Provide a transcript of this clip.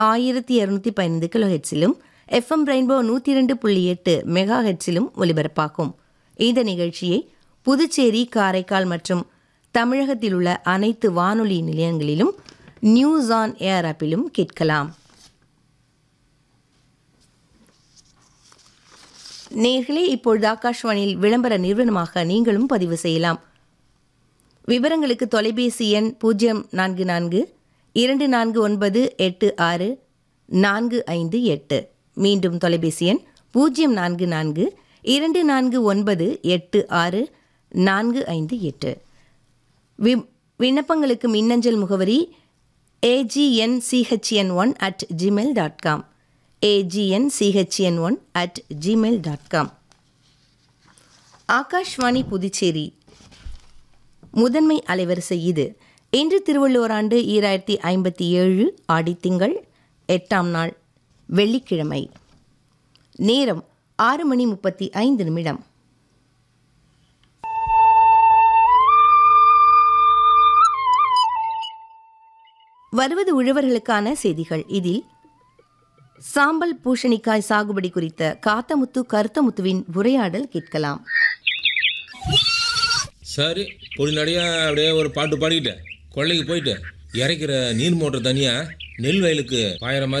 ஆயிரத்தி இரநூத்தி பதினைந்து கிலோ ஹெட்ஸிலும் எஃப்எம் ரெயின்போ நூற்றி ரெண்டு புள்ளி எட்டு மெகா ஹெட்ஸிலும் ஒலிபரப்பாகும் இந்த நிகழ்ச்சியை புதுச்சேரி காரைக்கால் மற்றும் தமிழகத்தில் உள்ள அனைத்து வானொலி நிலையங்களிலும் நியூஸ் ஆன் ஏர் ஆப்பிலும் கேட்கலாம் நேர்களே இப்பொழுது ஆகாஷ்வாணியில் விளம்பர நிறுவனமாக நீங்களும் பதிவு செய்யலாம் விவரங்களுக்கு தொலைபேசி எண் பூஜ்ஜியம் நான்கு நான்கு இரண்டு நான்கு ஒன்பது எட்டு ஆறு நான்கு ஐந்து எட்டு மீண்டும் தொலைபேசி எண் பூஜ்ஜியம் நான்கு நான்கு இரண்டு நான்கு ஒன்பது எட்டு ஆறு நான்கு ஐந்து எட்டு வி விண்ணப்பங்களுக்கு மின்னஞ்சல் முகவரி AGNCHN one at Gmail dot com AGNCHN one at Gmail dot com Akashvani Puducherry முதன்மை அலைவரிசை இது இன்று திருவள்ளுவர் ஆண்டு ஈராயிரத்தி ஐம்பத்தி ஏழு ஆடித்திங்கள் எட்டாம் நாள் வெள்ளிக்கிழமை நேரம் ஆறு மணி முப்பத்தி ஐந்து நிமிடம் வருவது உழவர்களுக்கான செய்திகள் இதில் சாம்பல் பூசணிக்காய் சாகுபடி குறித்த காத்தமுத்து கருத்தமுத்துவின் உரையாடல் கேட்கலாம் சரி பொடிநடையா அப்படியே ஒரு பாட்டு பாடிக்கிட்டு கொள்ளைக்கு போயிட்டு இறைக்கிற நீர் மோட்டர் தனியாக நெல் வயலுக்கு பாயிற மாதிரி